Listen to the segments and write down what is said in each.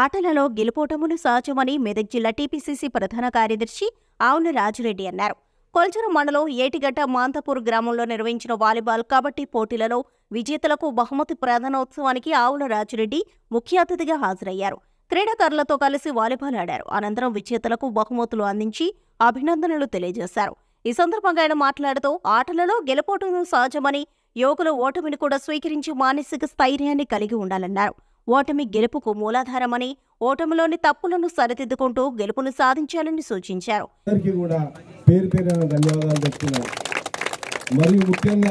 ఆటలలో గెలుపోటములు సహజమని మెదక్ జిల్లా టీపీసీసీ ప్రధాన కార్యదర్శి ఆవుల రాజిరెడ్డి అన్నారు కొల్చరం మండలం ఏటిగడ్డ మాంతపూర్ గ్రామంలో నిర్వహించిన వాలీబాల్ కబడ్డీ పోటీలలో విజేతలకు బహుమతి ప్రధానోత్సవానికి ఆవుల రాజిరెడ్డి ముఖ్య అతిథిగా హాజరయ్యారు క్రీడాకారులతో కలిసి వాలీబాల్ ఆడారు అనంతరం విజేతలకు బహుమతులు అందించి అభినందనలు తెలియజేశారు ఈ సందర్భంగా ఆయన మాట్లాడుతూ ఆటలలో గెలుపోవటం సహజమని యువకులు ఓటమిని కూడా స్వీకరించి మానసిక స్థైర్యాన్ని కలిగి ఉండాలన్నారు ఓటమి గెలుపుకు మూలాధారమని ఓటమిలోని తప్పులను సరిదిద్దుకుంటూ గెలుపును సాధించాలని సూచించారు అందరికీ కూడా పేరు పేరున ధన్యవాదాలు చెప్తున్నాను మరియు ముఖ్యంగా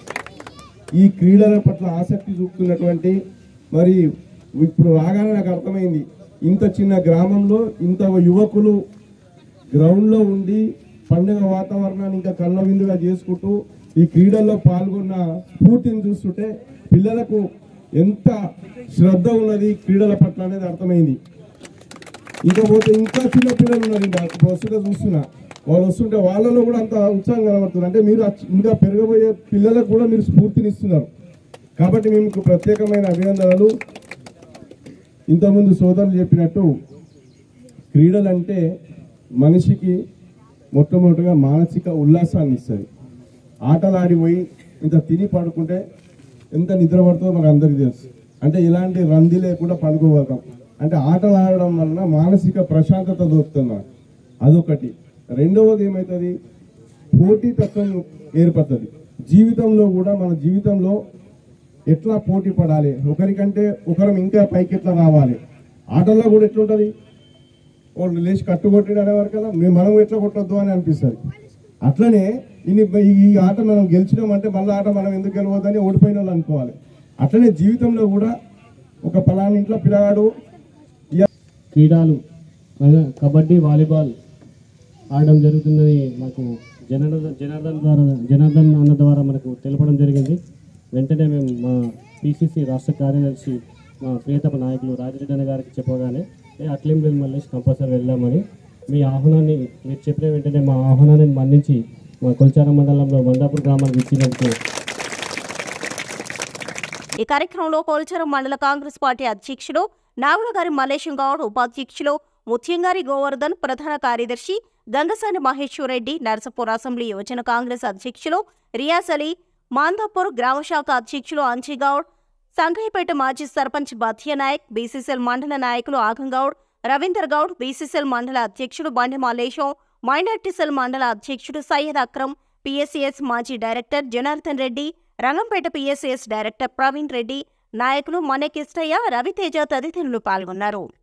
ఈ క్రీడల పట్ల ఆసక్తి చూపుతున్నటువంటి మరి ఇప్పుడు రాగానే నాకు అర్థమైంది ఇంత చిన్న గ్రామంలో ఇంత యువకులు గ్రౌండ్లో ఉండి పండుగ వాతావరణాన్ని ఇంకా కళ్ళ విందుగా చేసుకుంటూ ఈ క్రీడల్లో పాల్గొన్న స్ఫూర్తిని చూస్తుంటే పిల్లలకు ఎంత శ్రద్ధ ఉన్నది క్రీడల పట్ల అనేది అర్థమైంది ఇకపోతే ఇంకా చిన్న పిల్లలు ఉన్నారు ఇంకా వస్తుంటే చూస్తున్నా వాళ్ళు వస్తుంటే వాళ్ళలో కూడా అంత ఉత్సాహం కనబడుతుంది అంటే మీరు అచ్- ఇంకా పెరగబోయే పిల్లలకు కూడా మీరు స్ఫూర్తినిస్తున్నారు కాబట్టి మీకు ప్రత్యేకమైన అభినందనలు ఇంతకుముందు సోదరులు చెప్పినట్టు క్రీడలు అంటే మనిషికి మొట్టమొదటిగా మానసిక ఉల్లాసాన్ని ఇస్తుంది ఆటలు ఆడిపోయి ఇంత తిని పడుకుంటే ఎంత నిద్ర పడుతుందో మనకు అందరికీ తెలుసు అంటే ఇలాంటి రంది లేకుండా పడుకోగలుగుతాం అంటే ఆటలు ఆడడం వలన మానసిక ప్రశాంతత దొరుకుతుంది మనకు. అదొకటి రెండవది ఏమవుతుంది పోటీతత్వం ఏర్పడుతుంది జీవితంలో కూడా మన జీవితంలో ఎట్లా పోటీ పడాలి ఒకరికంటే ఒకరం ఇంకా పైకి ఎట్లా రావాలి ఆటల్లో కూడా ఎట్లుంటుంది వాళ్ళు లేచి కట్టుకొట్టిన అనేవారు కదా మేము మనం ఎట్లా కొట్టొద్దు అని అనిపిస్తుంది అట్లనే ఇన్ని ఈ ఆట మనం గెలిచినామంటే మళ్ళీ ఆట మనం ఎందుకు గెలవద్దని ఓడిపోయిన వాళ్ళు అనుకోవాలి అట్లనే జీవితంలో కూడా ఒక పలానా ఇంట్లో పిల్లగాడు క్రీడలు అనగా కబడ్డీ వాలీబాల్ ఆడడం జరుగుతుందని మాకు జనార్దన్ జనార్దన్ ద్వారా జనార్దన్ అన్న ద్వారా మనకు తెలపడం జరిగింది వెంటనే మేము మా పిసిసి రాష్ట్ర కార్యదర్శి మా ప్రియతమ నాయకులు రాజిరెడ్డి అన్న గారికి చెప్పగానే ఏ అట్లేం లేదు మల్లేష్ కంపల్సరీ వెళ్దామని మీ ఆహ్వానాన్ని మీరు చెప్పిన వెంటనే మా ఆహ్వానాన్ని మన్నించి మా కొల్చార మండలంలో మందాపూర్ గ్రామానికి ఇచ్చినందుకు ఈ కార్యక్రమంలో పోలవరం మండల కాంగ్రెస్ పార్టీ అధ్యక్షులు నాగులగారి మల్లేశం గౌడ్ ఉపాధ్యక్షులు ముత్యంగారి గోవర్ధన్ ప్రధాన కార్యదర్శి గంగసాని మహేశ్వరరెడ్డి నరసపూర్ అసెంబ్లీ యువజన కాంగ్రెస్ అధ్యక్షులు రియాస్ అలీ మాందాపూర్ గ్రామశాఖ అధ్యక్షులు అంచిగౌడ్ సంఘయ్యపేట మాజీ సర్పంచ్ బథియ నాయక్ బీసీసీఎల్ మండల నాయకులు ఆగంగౌడ్ రవీందర్ గౌడ్ బీసీసీఎల్ మండల అధ్యక్షుడు బండి మల్లేశం మైనార్టీ సెల్ మండల అధ్యక్షుడు సయ్యద్ అక్రమ్ పీఎస్సీఎస్ మాజీ director Janardhan Reddy Rangampet PSCS director Praveen Reddy నాయకులు మనే కిష్టయ్య రవితేజ తదితరులు పాల్గొన్నారు